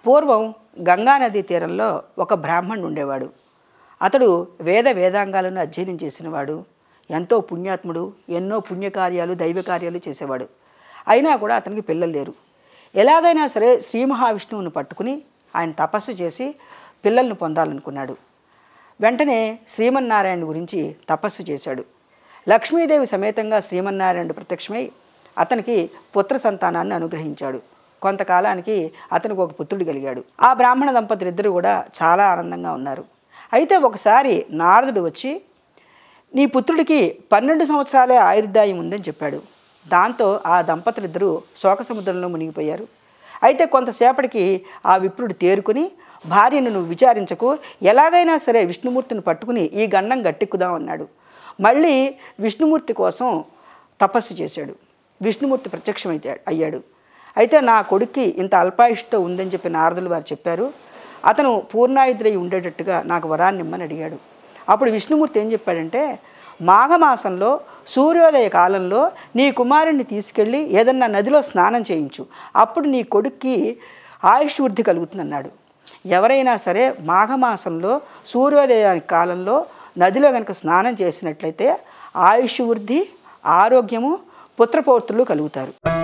పూర్వం గంగానదీ తీరంలో ఒక బ్రాహ్మణుడు ఉండేవాడు అతడు వేద వేదాంగాలను అధ్యయనం చేసినవాడు ఎంతో పుణ్యాత్ముడు ఎన్నో పుణ్యకార్యాలు దైవ కార్యాలు చేసేవాడు అయినా కూడా అతనికి పిల్లలు లేరు ఎలాగైనా సరే శ్రీ మహావిష్ణువుని పట్టుకుని ఆయన తపస్సు చేసి పిల్లల్ని పొందాలనుకున్నాడు వెంటనే శ్రీమన్నారాయణ గురించి తపస్సు చేశాడు లక్ష్మీదేవి సమేతంగా శ్రీమన్నారాయణుడు ప్రత్యక్షమై అతనికి పుత్ర సంతానాన్ని అనుగ్రహించాడు కొంతకాలానికి అతనికి ఒక పుత్రుడు కలిగాడు ఆ బ్రాహ్మణ దంపతులు ఇద్దరు కూడా చాలా ఆనందంగా ఉన్నారు అయితే ఒకసారి నారదుడు వచ్చి నీ పుత్రుడికి పన్నెండు సంవత్సరాలే ఆయుర్దాయం ఉందని చెప్పాడు దాంతో ఆ దంపతులిద్దరూ శోక సముద్రంలో మునిగిపోయారు అయితే కొంతసేపటికి ఆ విప్రుడు తేరుకుని భార్యను నువ్వు విచారించకు ఎలాగైనా సరే విష్ణుమూర్తిని పట్టుకుని ఈ గండం గట్టెక్కుదాం అన్నాడు మళ్ళీ విష్ణుమూర్తి కోసం తపస్సు చేశాడు విష్ణుమూర్తి ప్రత్యక్షమైతే అయ్యాడు అయితే నా కొడుక్కి ఇంత అల్పాయుష్తో ఉందని చెప్పి నారదులు వారు చెప్పారు అతను పూర్ణాయుధుడై ఉండేటట్టుగా నాకు వరాన్ని ఇమ్మని అడిగాడు అప్పుడు విష్ణుమూర్తి ఏం చెప్పాడంటే మాఘమాసంలో సూర్యోదయ కాలంలో నీ కుమారుణ్ణి తీసుకెళ్ళి ఏదన్నా నదిలో స్నానం చేయించు అప్పుడు నీ కొడుక్కి ఆయుష్ వృద్ధి కలుగుతుందన్నాడు ఎవరైనా సరే మాఘమాసంలో సూర్యోదయ కాలంలో నదిలో కనుక స్నానం చేసినట్లయితే ఆయుష్ వృద్ధి ఆరోగ్యము పుత్రపౌత్రులు కలుగుతారు